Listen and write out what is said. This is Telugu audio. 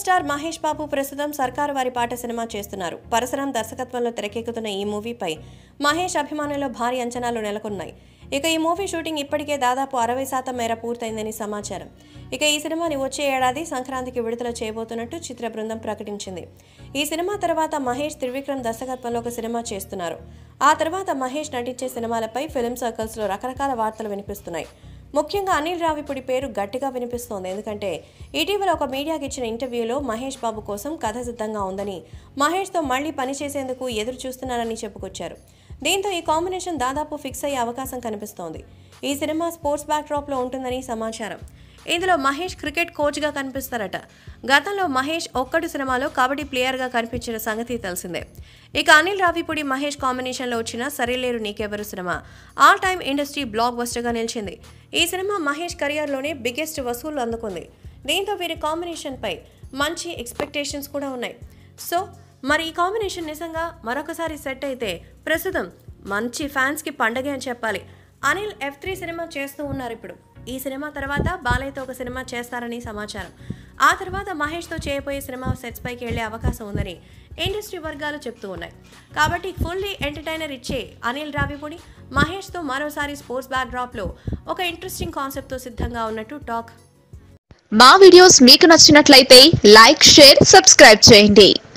స్టార్ మహేష్ బాబు ప్రస్తుతం సర్కారు వారి పాట సినిమా చేస్తున్నారు పరశురాం దర్శకత్వంలో తెరకెక్కుతున్న ఈ మూవీపై మహేష్ అభిమానుల్లో భారీ అంచనాలు నెలకొన్నాయి ఇక ఈ మూవీ షూటింగ్ ఇప్పటికే దాదాపు అరవై శాతం మేర పూర్తయిందని సమాచారం ఇక ఈ సినిమాని వచ్చే ఏడాది సంక్రాంతికి విడుదల చేయబోతున్నట్టు చిత్ర బృందం ప్రకటించింది ఈ సినిమా తర్వాత మహేష్ త్రివిక్రమ్ దర్శకత్వంలో ఒక సినిమా చేస్తున్నారు ఆ తర్వాత మహేష్ నటించే సినిమాలపై ఫిల్మ్ సర్కిల్స్లో రకరకాల వార్తలు వినిపిస్తున్నాయి ముఖ్యంగా అనిల్ రావిపూడి పేరు గట్టిగా వినిపిస్తోంది ఎందుకంటే ఇటీవల ఒక మీడియాకి ఇచ్చిన ఇంటర్వ్యూలో మహేష్ బాబు కోసం కథ సిద్ధంగా ఉందని మహేష్తో మళ్ళీ పనిచేసేందుకు ఎదురు చూస్తున్నారని చెప్పుకొచ్చారు దీంతో ఈ కాంబినేషన్ దాదాపు ఫిక్స్ అయ్యే అవకాశం కనిపిస్తోంది ఈ సినిమా స్పోర్ట్స్ బ్యాక్డ్రాప్లో ఉంటుందని సమాచారం ఇందులో మహేష్ క్రికెట్ కోచ్గా కనిపిస్తారట గతంలో మహేష్ ఒక్కటి సినిమాలో కబడ్డీ ప్లేయర్గా కనిపించిన సంగతి తెలిసిందే ఇక అనిల్ రావిపూడి మహేష్ కాంబినేషన్లో వచ్చిన Sarileru Neekevaru cinema all time industry బ్లాక్ బస్టర్గా నిలిచింది ఈ సినిమా మహేష్ కెరియర్లోనే బిగ్గెస్ట్ వసూళ్లు అందుకుంది దీంతో వీరి కాంబినేషన్పై మంచి ఎక్స్పెక్టేషన్స్ కూడా ఉన్నాయి సో మరి ఈ కాంబినేషన్ నిజంగా మరొకసారి సెట్ అయితే ప్రస్తుతం మంచి ఫ్యాన్స్కి పండగే అని చెప్పాలి అనిల్ ఎఫ్ త్రీ సినిమా చేస్తూ ఉన్నారు ఇప్పుడు ఈ సినిమా తర్వాత బాలయ్యతో ఒక సినిమా చేస్తారని సమాచారం ఆ తర్వాత మహేష్తో చేయబోయే సినిమా సెట్స్ పైకి వెళ్లే అవకాశం ఉందని ఇండస్ట్రీ వర్గాలు చెప్తూ ఉన్నాయి కాబట్టి ఫుల్లీ ఎంటర్టైనర్ ఇచ్చే అనిల్ రావిపూడి మహేష్తో మరోసారి స్పోర్ట్స్ బ్యాక్డ్రాప్లో ఒక ఇంట్రెస్టింగ్ కాన్సెప్ట్తో సిద్ధంగా ఉన్నట్టు టాక్ మా వీడియోస్ మీకు నచ్చినట్లయితే లైక్ షేర్ సబ్స్క్రైబ్ చేయండి